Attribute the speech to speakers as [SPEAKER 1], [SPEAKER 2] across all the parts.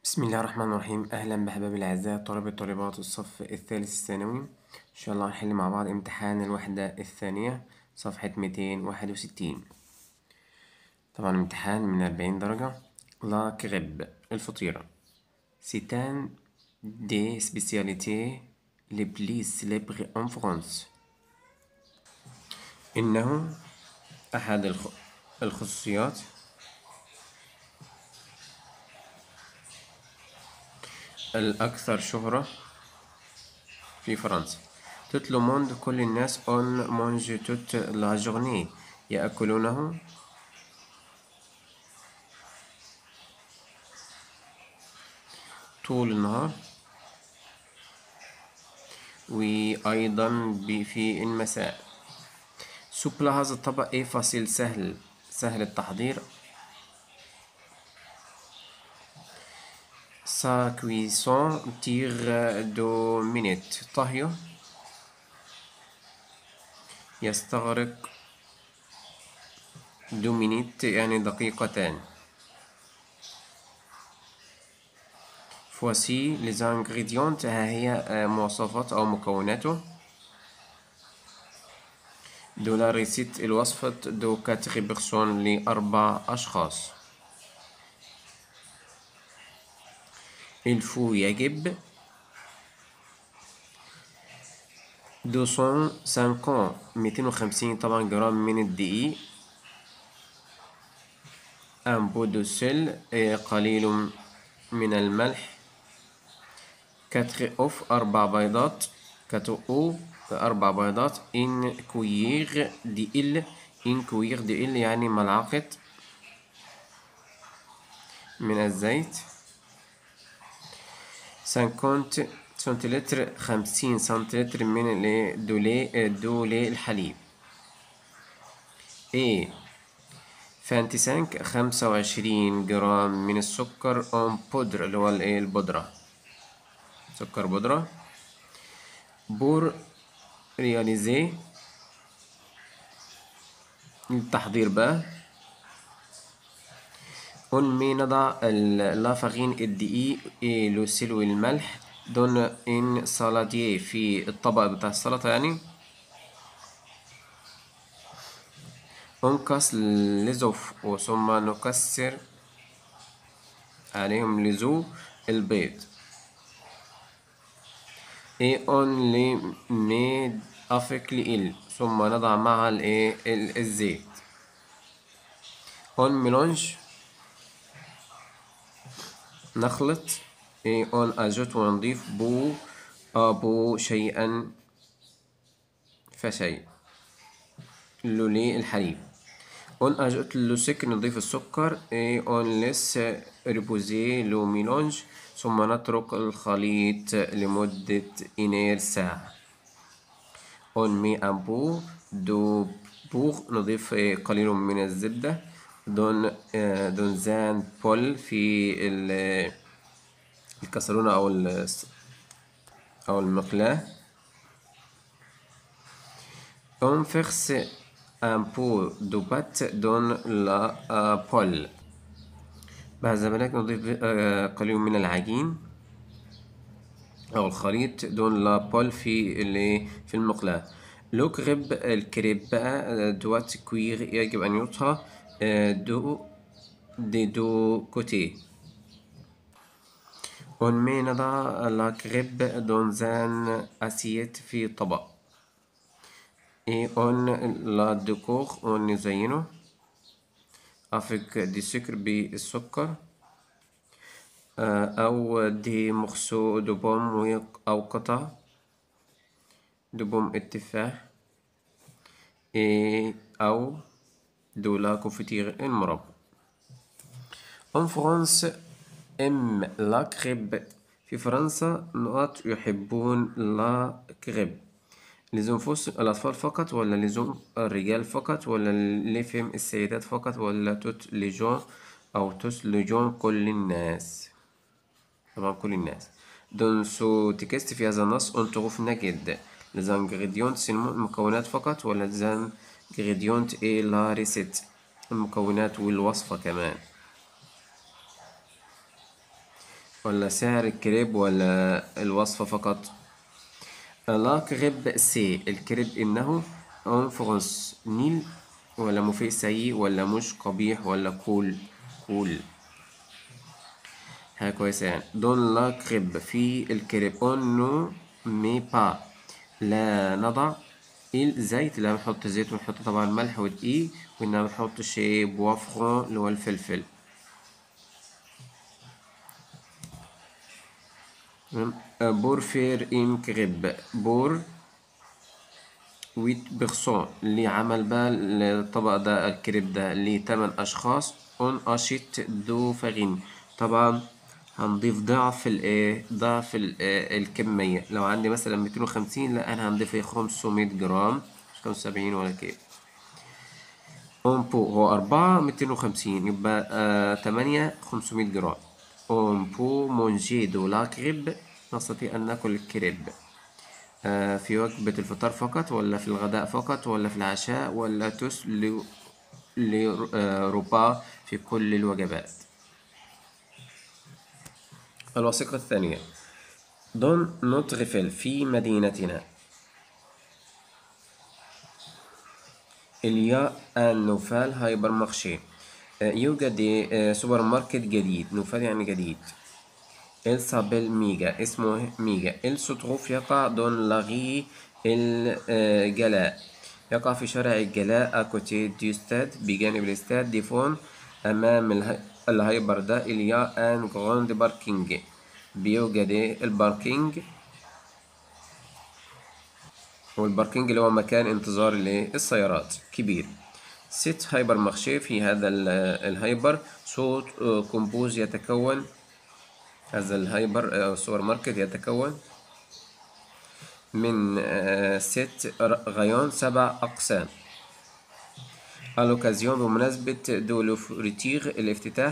[SPEAKER 1] بسم الله الرحمن الرحيم أهلا بأحبابي الأعزاء طلبة طالبات الصف الثالث الثانوي إن شاء الله هنحل مع بعض امتحان الوحدة الثانية صفحة ميتين واحد وستين طبعا امتحان من أربعين درجة لا كريب الفطيرة C'est un des spécialités les plus célèbres en France إنه أحد الخ- الخصوصيات الأكثر شهرة في فرنسا Tout le monde كل الناس on mange toute la journée يأكلونه طول النهار وأيضا ب- في المساء سوبلا هذا الطبق ايه فصيل سهل سهل التحضير Sa cuisson tire deux minutes طهيه يستغرق دو مينيت يعني دقيقتان Voici les ingrédients ها هي آه، مواصفات أو مكوناته دو لا ريسيت الوصفة دو كاتري بيرسون لأربع أشخاص Il faut يجب 250 250 طبعا جرام من الدقيق un pot de sel إيه، قليل من الملح 4 أوف أربع بيضات 4 أو أربع بيضات إن كوير دي إل إن كوير دي إل يعني ملعقة من الزيت 50 سنتيلتر 50 سنتيلتر من ال- دولي دولي الحليب ايه 25 25 جرام من السكر اون بودر اللي هو الايه البودرة سكر بودرة بور رياليزي التحضير بقى On met نضع ال- لا فارين الدقيق et le sel والملح دون ان saladier في الطبق بتاع السلطة يعني انقص لزوف وثم نكسر عليهم لزو البيض et on les met avec l'huile ثم نضع مع الايه ال- الزيت on mélange نخلط et on ajoute ونضيف بو أبو شيئا فشيء لولي الحليب on ajoute le sucre نضيف السكر et on laisse reposer le mélange ثم نترك الخليط لمدة إنير ساعة on met un peu de beurre نضيف قليل من الزبدة دون دون زان بول في ال- الكسرونة أو ال- أو المقلاة on verse un peu de pâte dans la euh, poêle بعد ذلك نضيف آه، قليل من العجين أو الخليط دون لا بول في اللي في المقلاة لو كريب الكريب بقى دوات كوير يجب أن يطهى آه، دو دي دو كوتي On met نضع لا كريب dans un assiette في طبق et on la décore on نزينه avec du sucre بالسكر آه، أو دي morceaux de pomme أو قطع de pomme التفاح et أو de la confiture المربى En France aime la crêpe في فرنسا نقاط يحبون لا كريب لزوم فوس الأطفال فقط ولا لزوم الرجال فقط ولا لفهم السيدات فقط ولا توت لجون أو توت لجون كل الناس طبعا كل الناس دون سو تكست في هذا النص on trouve نجد les ingrédients المكونات فقط ولا les ingrédients et la recette المكونات والوصفة كمان ولا سعر الكريب ولا الوصفة فقط لا كريب سي الكريب إنه أون فرنسا نيل ولا مفيد سيء ولا مش قبيح ولا كول كول حاجة كويسة يعني دون لا كريب في الكريب اون نو مي با لا نضع الزيت لا بنحط زيت ونحط طبعا ملح ودقيق وإنما بنحط شي بوافرون اللي هو الفلفل بور فير ان كريب بور ويت بيرسون اللي عمل بقى الطبق ده الكريب ده لتمن أشخاص اون أشيت دو فارين طبعا هنضيف ضعف الايه ضعف ال- آه، الكمية لو عندي مثلا 250 لا أنا هنضيف إيه 500 جرام مش 75 ولا كيف اون بو هو أربعة ميتين وخمسين يبقى آه تمانية خمسمية جرام اون بو مونجي دو لا كريب نستطيع أن نأكل الكريب آه في وجبة الفطار فقط ولا في الغداء فقط ولا في العشاء ولا تس ل- لربا في كل الوجبات الوثيقة الثانية دون نوتغفل في مدينتنا إليا أن نوفال هايبر مارشي آه، يوجد آه، سوبر ماركت جديد نوفال يعني جديد إل سابيل ميجا اسمه ميجا إل ستروف يقع دون لاغي الجلاء يقع في شارع الجلاء أكوتي دي ستاد بجانب الاستاد ديفون أمام اله- الهايبر ده إليا أن جراند باركينج بيوجد الباركينج والباركينج اللي هو مكان انتظار الايه السيارات كبير ست هايبر مارشي في هذا ال- الهايبر صوت آه، كومبوز يتكون هذا الهايبر آه، سوبر ماركت يتكون من آه، ست ر- غيون سبع أقسام الأوكازيون بمناسبة دولو فريتيغ الافتتاح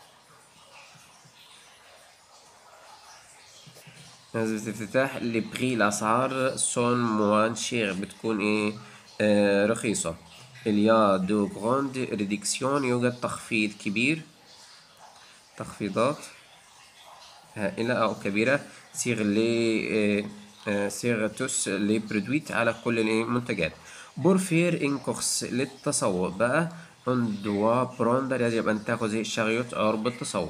[SPEAKER 1] مناسبة الافتتاح لبري الأسعار سون موان شير بتكون إيه آه رخيصة اليا دو غروند ريديكسيون يوجد تخفيض كبير تخفيضات هائلة أو كبيرة سيغ لي آه، آه، سيغ توس لي برودويت على كل المنتجات بورفير إن كورس للتسوق بقى اون دوا بروندر يجب أن تأخذ شريط عرب التسوق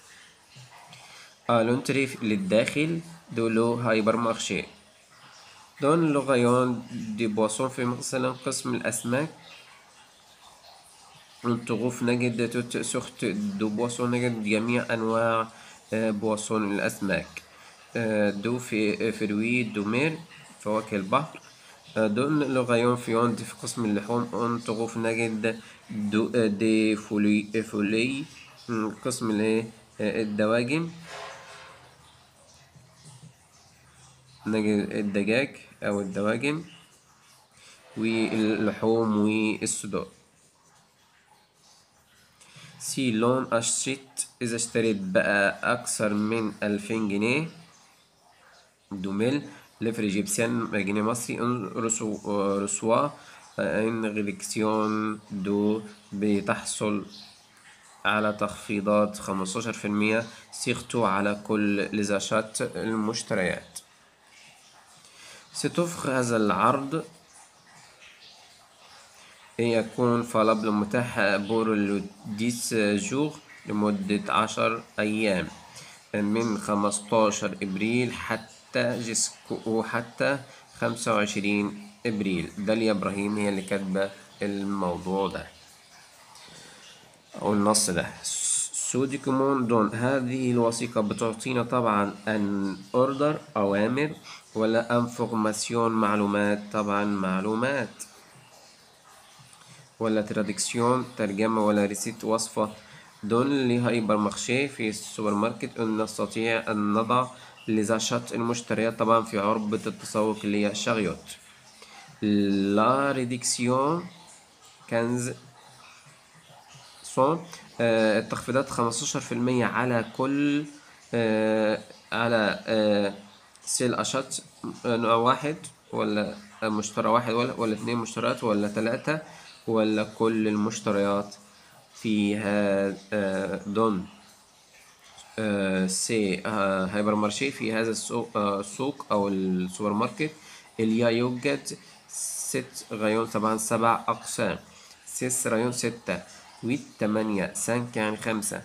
[SPEAKER 1] الونتري للداخل دولو هايبر مارشي دون لو غيون دي بواسون في مثلا قسم الأسماك الطغوف نجد توت سخت دو بواسون نجد جميع أنواع آه، بواسون الأسماك آه، دو في فروي دو مير فواكه البحر آه، دون لو غيون فيوند في قسم اللحوم أون طغوف نجد دو آه، دي فولي فولي مم، قسم الايه آه، الدواجن نجد الدجاج أو الدواجن واللحوم والصدور سي لون اشتريت إذا اشتريت بقى أكثر من ألفين جنيه دوميل لفر إيجيبسيان جنيه مصري ان رسو رسوا ان ريدكسيون دو بتحصل على تخفيضات خمستاشر في المية سيغتو على كل لزاشات المشتريات ستوفر هذا العرض يكون فالابل متاح بور لو ديس جور لمدة عشر أيام من خمستاشر إبريل حتى جسكو حتى خمسة وعشرين إبريل داليا إبراهيم هي اللي كاتبة الموضوع ده أو النص ده سودي كومون دون هذه الوثيقة بتعطينا طبعا أن أوردر أوامر ولا انفورماسيون معلومات طبعا معلومات ولا تراديكسيون ترجمة ولا ريسيت وصفة دون لهايبر مارشي في السوبر ماركت أن نستطيع أن نضع لزاشات المشتريات طبعا في عربة التسوق اللي هي شاريوت لا ريديكسيون كنز صون آه، التخفيضات 15% على كل آه، على آه، سيل أشات آه، نوع واحد ولا مشترى واحد ولا ولا اتنين مشتريات ولا تلاتة ولا كل المشتريات فيها آه، دون آه، سي آه، هايبر مارشي في هذا السوق, آه، السوق أو السوبر ماركت اليا يوجد ست غيون طبعا سبع أقسام سيس ريون ستة ويت تمانية سانك يعني خمسة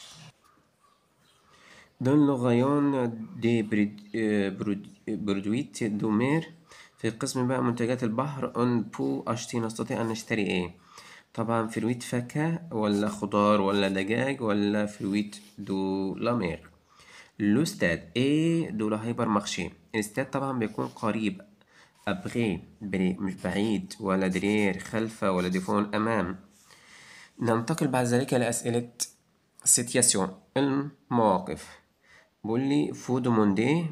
[SPEAKER 1] دون لو غيون دي بريد آه، برود برودويت دومير في قسم بقى منتجات البحر اون بو اشتي نستطيع ان نشتري ايه طبعا فرويت فاكهة ولا خضار ولا دجاج ولا فرويت دو لامير لو ستاد ايه دو لا هايبر مارشي الاستاد طبعا بيكون قريب ابغي بري مش بعيد ولا درير خلفه ولا ديفون امام ننتقل بعد ذلك لأسئلة سيتياسيون المواقف بيقول لي فود موندي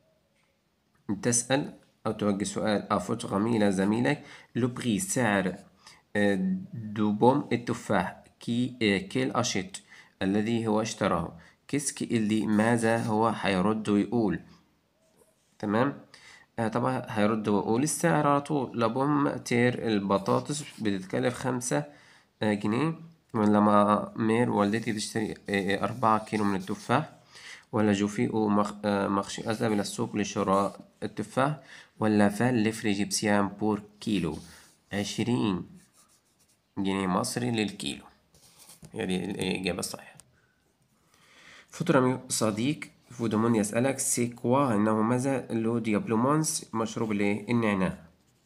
[SPEAKER 1] تسأل أو توجه سؤال أفوتغامي إلى زميلك لو بري سعر آه، دو بوم التفاح كي آه، كيل أشيت الذي هو اشتراه كيسكي اللي ماذا هو هيرد ويقول تمام آه طبعا هيرد ويقول السعر على طول لبوم تير البطاطس بتتكلف خمسة آه جنيه لما مير والدتي تشتري آه آه، أربعة كيلو من التفاح ولا جوفيء مخ... آه، مخشي أذهب إلى السوق لشراء التفاح ولا فال لفري جيبسيان بور كيلو عشرين جنيه مصري للكيلو هذه الإجابة الصحيحة فطر صديق فودمون يسألك سي كوا إنه ماذا لو ديابلومونس مشروب ليه النعناع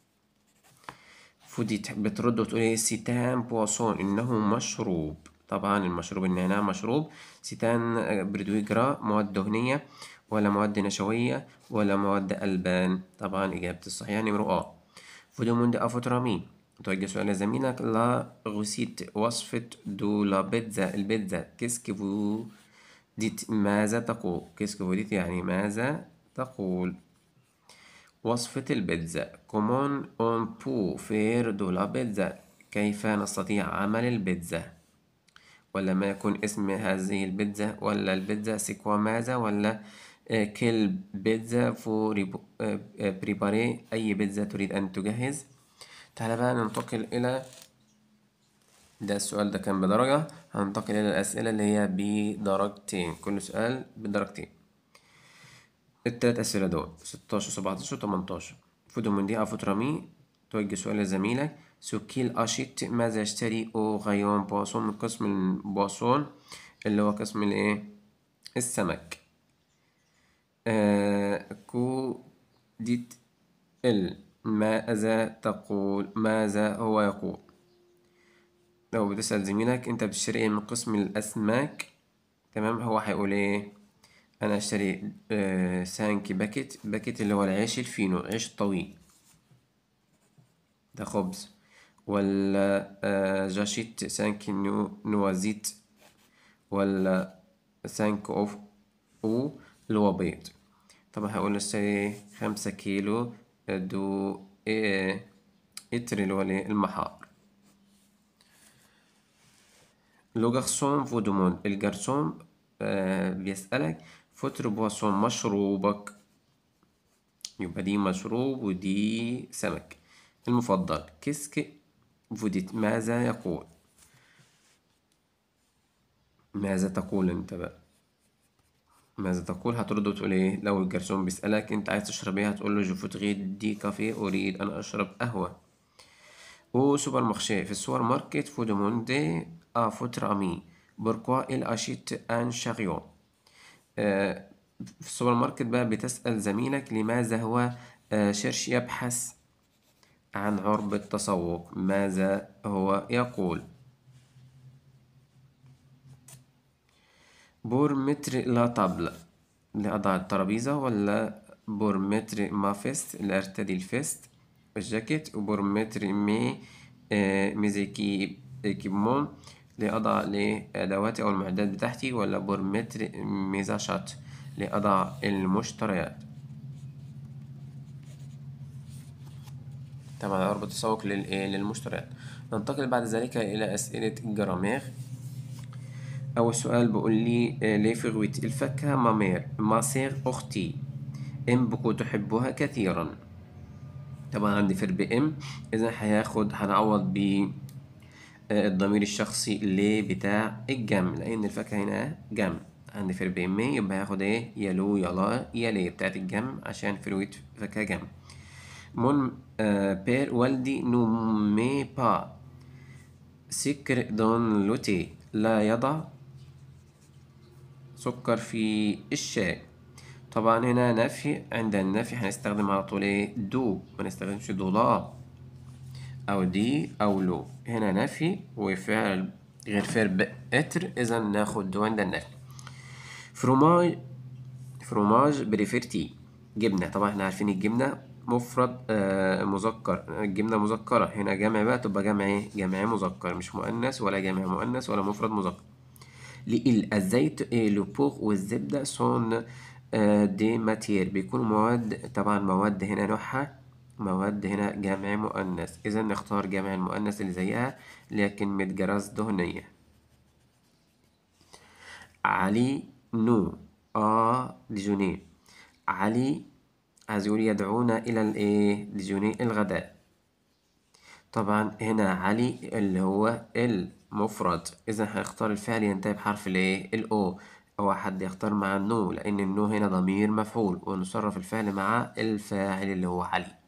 [SPEAKER 1] فودي تحب بترد وتقول ايه سيتان بواسون إنه مشروب طبعا المشروب النعناع مشروب سيتان آه، بريدويجرا مواد دهنية ولا مواد نشوية ولا مواد ألبان طبعا إجابة الصحيحة نمرو أ فودومون دي أفوترامي توجه سؤال لزميلك لا غسيت وصفة دو لا بيتزا البيتزا كيسكي فو ديت ماذا تقول كيسكي فو ديت يعني ماذا تقول وصفة البيتزا كومون اون بو فير دو لا بيتزا كيف نستطيع عمل البيتزا ولا ما يكون اسم هذه البيتزا ولا البيتزا سيكوا ماذا ولا آه، كل بيتزا فو ريبو- آه، آه، بريباري أي بيتزا تريد أن تجهز تعال بقى ننتقل إلى ده السؤال ده كان بدرجة هننتقل إلى الأسئلة اللي هي بدرجتين كل سؤال بدرجتين التلات أسئلة دول ستاشر سبعتاشر تمنتاشر فودو من دي أفوترامي توجه سؤال لزميلك سوكيل أشيت ماذا يشتري أو غيون بواسون من قسم البواسون اللي هو قسم الإيه السمك آه كو ديت ال ماذا تقول ماذا هو يقول لو بتسأل زميلك انت بتشتري ايه من قسم الأسماك تمام هو هيقول ايه انا اشتري آه سانكي باكيت باكيت اللي هو العيش الفينو عيش طويل ده خبز ولا آه جاشيت سانكي نو نوازيت ولا سانك اوف او اللي هو بيض طبعا هقول اشتري خمسة كيلو دو إيه إتر اللي هو الإيه؟ المحار لو جارسون فو دوموند الجرسون آه بيسألك فوتر بواسون مشروبك يبقى دي مشروب ودي سمك المفضل كيسك فوديت ماذا يقول ماذا تقول انت بقى ماذا تقول هترد وتقول ايه لو الجرسون بيسألك انت عايز تشرب ايه هتقول له جو فوتغيد دي كافيه اريد ان اشرب قهوة او سوبر مارشي في السوبر ماركت فو دوموندي ا فوتر امي بوركوا il achète ان شاريو آه، في السوبر ماركت بقى بتسأل زميلك لماذا هو آه، شرش يبحث عن عرب التسوق ماذا هو يقول بور متر لا طابلة لأضع الترابيزة ولا بور متر ما فيست لأرتدي الفيست الجاكيت وبور متر مي آه، ميزيكي إيكيبمون لأضع لأدواتي أو المعدات بتاعتي ولا بور متر ميزاشات لأضع المشتريات طبعا عرض التسوق للإيه؟ للمشتريات ننتقل بعد ذلك إلى أسئلة الجرامير أول سؤال بيقول لي آه، لي فرويت الفاكهة مامير ماسير أختي إم بكو تحبها كثيرا طبعا عندي فرب إم إذا هياخد هنعوض ب آه، الضمير الشخصي لي بتاع الجمع لأن الفاكهة هنا جمع عند فيرب ايمي يبقى هاخد ايه يلو يلا يلي بتاعت الجمع عشان فرويت فكها جمع مون آه بير والدي نومي با سكر دون لوتي لا يضع سكر في الشاي طبعا هنا نفي عند النفي هنستخدم على طول ايه دو ما نستخدمش دولا او دي او لو هنا نفي وفعل غير فعل اتر اذا ناخد دو عند النفي فروماج فروماج بريفيرتي جبنة طبعا احنا عارفين الجبنة مفرد آه مذكر الجبنة مذكرة هنا جمع بقى تبقى جمع ايه جمع مذكر مش مؤنث ولا جمع مؤنث ولا مفرد مذكر لإل الزيت إيه لو بوغ والزبدة سون آه دي ماتير بيكونوا مواد طبعا مواد هنا نوعها مواد هنا جمع مؤنث إذا نختار جمع المؤنث اللي زيها اللي هي كلمة جرس دهنية علي نو آ ديجوني علي عايز يقول يدعونا إلى الإيه ديجوني الغداء طبعا هنا علي اللي هو المفرد إذا هنختار الفعل ينتهي بحرف الإيه الأو أو حد يختار مع النو لأن النو هنا ضمير مفعول ونصرف الفعل مع الفاعل اللي هو علي